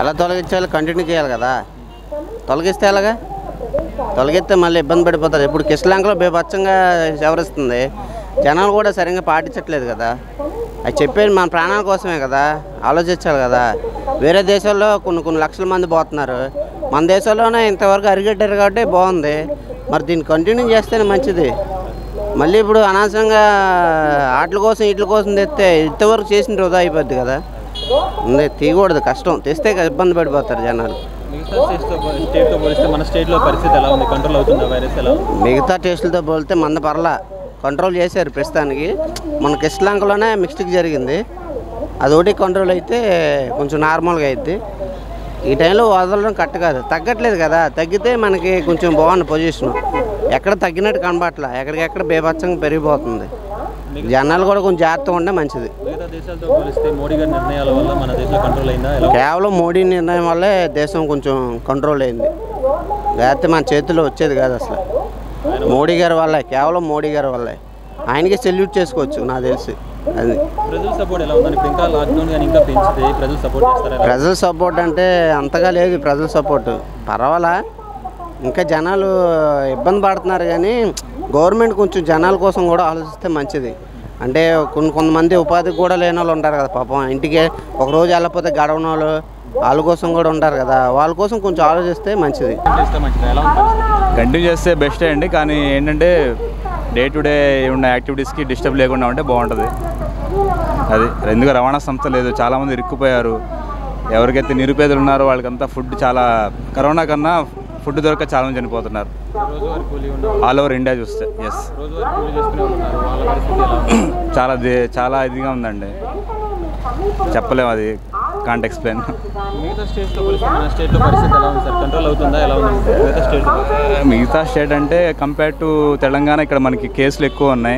ఎలా తొలగించాలి కంటిన్యూ చేయాలి కదా తొలగిస్తే ఎలాగా తొలగిస్తే మళ్ళీ ఇబ్బంది పడిపోతారు ఇప్పుడు కిష్లాంకలో బీభత్సంగా ఎవరిస్తుంది జనాలు కూడా సరిగ్గా పాటించట్లేదు కదా అది చెప్పేది మన ప్రాణాల కోసమే కదా ఆలోచించాలి కదా వేరే దేశాల్లో కొన్ని కొన్ని లక్షల మంది పోతున్నారు మన దేశంలోనే ఇంతవరకు అరిగట్టారు కాబట్టి బాగుంది మరి దీన్ని కంటిన్యూ చేస్తేనే మంచిది మళ్ళీ ఇప్పుడు అనవసరంగా ఆటల కోసం వీటి కోసం తెస్తే ఇంతవరకు చేసిన వృధా అయిపోద్ది కదా ఉంది తీయకూడదు కష్టం తెస్తే ఇబ్బంది పడిపోతారు జనాలు మిగతా స్టేట్స్తో పో- స్టేట్తో పోలిస్తే మన స్టేట్లో పరిస్థితి ఎలా ఉంది కంట్రోల్ అవుతుందా వైరస్ ఎలా ఉంది? మిగతా టేస్టులతో పోలితే మంద పర్లా కంట్రోల్ చేశారు ప్రస్తుతానికి మన శ్రీలంకలోనే మిస్టేక్ జరిగింది అది ఒకటి కంట్రోల్ అయితే కొంచెం నార్మల్గా అయింది ఈ టైంలో వదలడం కరెక్ట్ కాదు తగ్గట్లేదు కదా తగ్గితే మనకి కొంచెం బాగుంది పొజిషన్ ఎక్కడ తగ్గినట్టు కనబట్ల ఎక్కడికెక్కడ బేభత్సంగా పెరిగిపోతుంది జనాలు కూడా కొంచెం జాగ్రత్తగా ఉంటే మంచిది మిగతా దేశాలతో పోలిస్తే మోడీ గారి నిర్ణయాల వల్ల మన దేశంలో కంట్రోల్ అయిందా ఎలా ఉంది? కేవలం మోడీ నిర్ణయం వల్లే దేశం కొంచెం కంట్రోల్ అయింది లేకపోతే మన చేతిలో వచ్చేది కాదు అసలు మోడీ గారి వల్లే కేవలం మోడీ గారి వల్లే ఆయనకి సెల్యూట్ చేసుకోవచ్చు నాకు తెలిసి అది ప్రజల సపోర్ట్ ఎలా ఉందని ఇప్పుడు ఇంకా లాక్డౌన్ కానీ ఇంకా పెంచితే ప్రజలు సపోర్ట్ చేస్తారా ఎలా? ప్రజల సపోర్ట్ అంటే అంతగా లేదు ప్రజల సపోర్ట్ పర్వాలా ఇంకా జనాలు ఇబ్బంది పడుతున్నారు కానీ గవర్నమెంట్ కొంచెం జనాల కోసం కూడా ఆలోచిస్తే మంచిది అంటే కొన్ని కొంతమంది ఉపాధికి కూడా లేని వాళ్ళు ఉంటారు కదా పాపం ఇంటికి ఒక రోజు వెళ్ళకపోతే గడవని వాళ్ళు వాళ్ళ కోసం కూడా ఉంటారు కదా వాళ్ళ కోసం కొంచెం ఆలోచిస్తే మంచిది చేస్తే మంచిదా ఎలా ఉంది పరిస్థితి? కంటిన్యూ చేస్తే బెస్టే అండి కానీ ఏంటంటే డే టు డే ఉన్న యాక్టివిటీస్కి డిస్టర్బ్ లేకుండా ఉంటే బాగుంటుంది అది ఎందుకు రవాణా సంస్థ లేదు చాలామంది ఇరుక్కుపోయారు ఎవరికైతే నిరుపేదలు ఉన్నారో వాళ్ళకంతా ఫుడ్ చాలా కరోనా కన్నా ఫుడ్ దొరక చాలామంది చనిపోతున్నారు రోజువారీ కూలీ ఉన్న ఆల్ ఓవర్ ఇండియా చూస్తే ఎస్ రోజువారీ కూలీ చేసుకునే వాళ్ళు ఉన్నారు వాళ్ళ పరిస్థితి ఎలా ఉంది చాలా దే- చాలా ఇదిగా ఉందండి చెప్పలేము అది కాంట్ ఎక్స్ప్లెయిన్ మిగతా స్టేట్స్తో పోలిస్తే మన స్టేట్లో పరిస్థితి ఎలా ఉంది సార్ కంట్రోల్ అవుతుందా ఎలా ఉంది మిగతా స్టేట్ మిగతా స్టేట్ అంటే కంపేర్ టు తెలంగాణ ఇక్కడ మనకి కేసులు ఎక్కువ ఉన్నాయి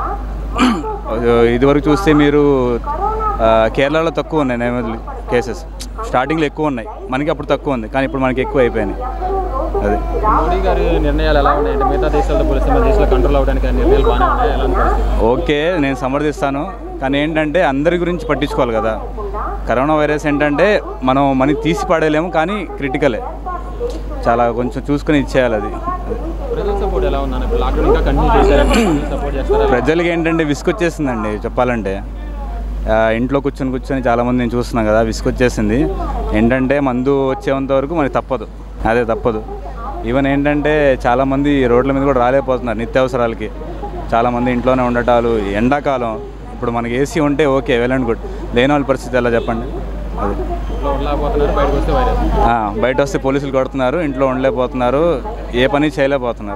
ఇదివరకు చూస్తే మీరు ఆ, కేరళలో తక్కువ ఉన్నాయి నైవేద్య కేసెస్ స్టార్టింగ్లో ఎక్కువ ఉన్నాయి మనకి అప్పుడు తక్కువ ఉంది కానీ ఇప్పుడు మనకి ఎక్కువ అయిపోయినాయి అది మోడీ గారి నిర్ణయాలు ఎలా ఉన్నాయి అంటే మిగతా దేశాలతో పోలిస్తే మన దేశంలో కంట్రోల్ అవడానికి ఆ నిర్ణయాలు బాగానే ఉన్నాయి ఎలా ఉంది పరిస్థితి ఓకే నేను సమర్థిస్తాను కానీ ఏంటంటే అందరి గురించి పట్టించుకోవాలి కదా కరోనా వైరస్ ఏంటంటే మనం మనీ తీసి పడేయలేము కానీ క్రిటికలే చాలా కొంచెం చూసుకొని ఇచ్చేయాలి అది ప్రజల సపోర్ట్ ఎలా ఉందని ఇప్పుడు లాక్డౌన్ ఇంకా కంటిన్యూ చేశారంటే ప్రజలు సపోర్ట్ చేస్తారా ప్రజలకి ఏంటంటే విసుకొచ్చేసిందండి చెప్పాలంటే ఆ, ఇంట్లో కూర్చొని కూర్చొని చాలామంది నేను చూస్తున్నాను కదా విసుకొచ్చేసింది ఏంటంటే మందు వచ్చేంత వరకు మనకి తప్పదు అదే తప్పదు ఈవెన్ ఏంటంటే చాలామంది రోడ్ల మీద కూడా రాలేకపోతున్నారు నిత్యావసరాలకి చాలామంది ఇంట్లోనే ఉండటాలు ఎండాకాలం ఇప్పుడు మనకి ఏసీ ఉంటే ఓకే వెల్ అండ్ గుడ్ లేని వాళ్ళ పరిస్థితి ఎలా చెప్పండి అది ఇంట్లో ఉండలేకపోతున్నారు బయటకు వస్తే వైరస్ ఆ, బయట వస్తే పోలీసులు కొడుతున్నారు ఇంట్లో ఉండలేకపోతున్నారు ఏ పని చేయలేకపోతున్నారు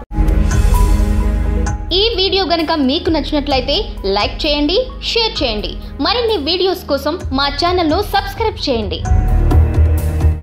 ఈ వీడియో గనుక మీకు నచ్చినట్లయితే లైక్ చేయండి షేర్ చేయండి మరిన్ని వీడియోస్ కోసం మా ఛానల్ను సబ్స్క్రైబ్ చేయండి